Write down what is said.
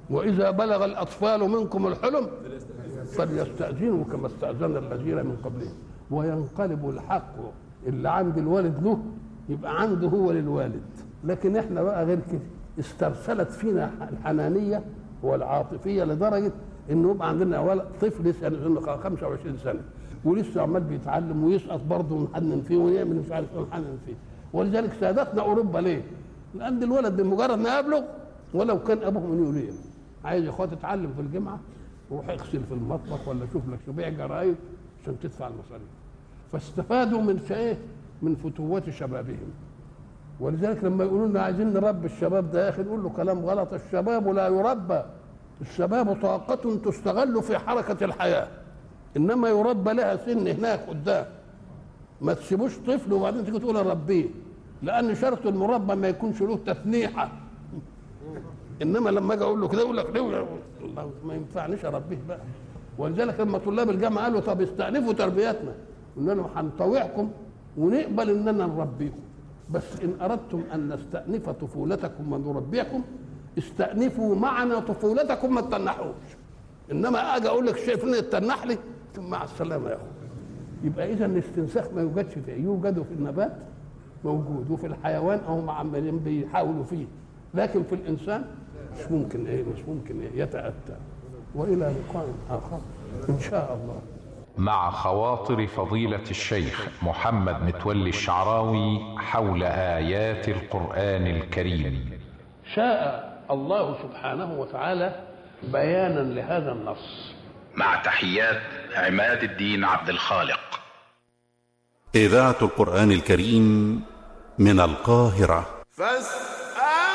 واذا بلغ الاطفال منكم الحلم فليستاذنوا كما استاذن الذين من قبلهم وينقلب الحق اللي عند الوالد له يبقى عنده هو للوالد لكن احنا بقى غير كده استرسلت فينا الحنانيه والعاطفيه لدرجه انه يبقى عندنا ولد طفل لسه سنه 25 سنه ولسه عمال بيتعلم ويسقط برضه ونحنن فيه ونعمل مش عارف ايه ونحنن فيه ولذلك سادتنا اوروبا ليه؟ لان الولد بمجرد ما يبلغ ولو كان ابوه من يوليه عايز يا اخويا تتعلم في الجامعه روح اغسل في المطبخ ولا شوف لك بيع جرايد عشان تدفع المصاريف فاستفادوا من ايه؟ من فتوات شبابهم ولذلك لما يقولوا لنا عايزين نربي الشباب ده يا اخي نقول له كلام غلط الشباب لا يربى الشباب طاقة تستغل في حركة الحياة إنما يربى لها سن هناك قدام ما تسيبوش طفل وبعدين تيجي تقول ربيه لأن شرط المربى ما يكونش له تثنيحة إنما لما أجي أقول له كده يقول لك ليه الله ما ينفعنيش أربيه بقى ولذلك لما طلاب الجامعة قالوا طب استأنفوا تربيتنا قلنا لهم هنطوعكم ونقبل إننا نربيكم بس إن أردتم أن نستأنف طفولتكم ونربيكم استأنفوا معنا طفولتكم ما تتنحوش انما اجي اقول لك شايف ان تتنح لي مع السلامه يا اخو يبقى اذا الاستنساخ ما يوجدش فيه يوجد في النبات موجود وفي الحيوان هم عمالين بيحاولوا فيه لكن في الانسان مش ممكن ايه مش ممكن ايه يتاتى والى لقاء اخر ان شاء الله مع خواطر فضيلة الشيخ محمد متولي الشعراوي حول آيات القرآن الكريم شاء الله سبحانه وتعالى بيانا لهذا النص مع تحيات عماد الدين عبد الخالق إذاعة القرآن الكريم من القاهرة فاستمعوا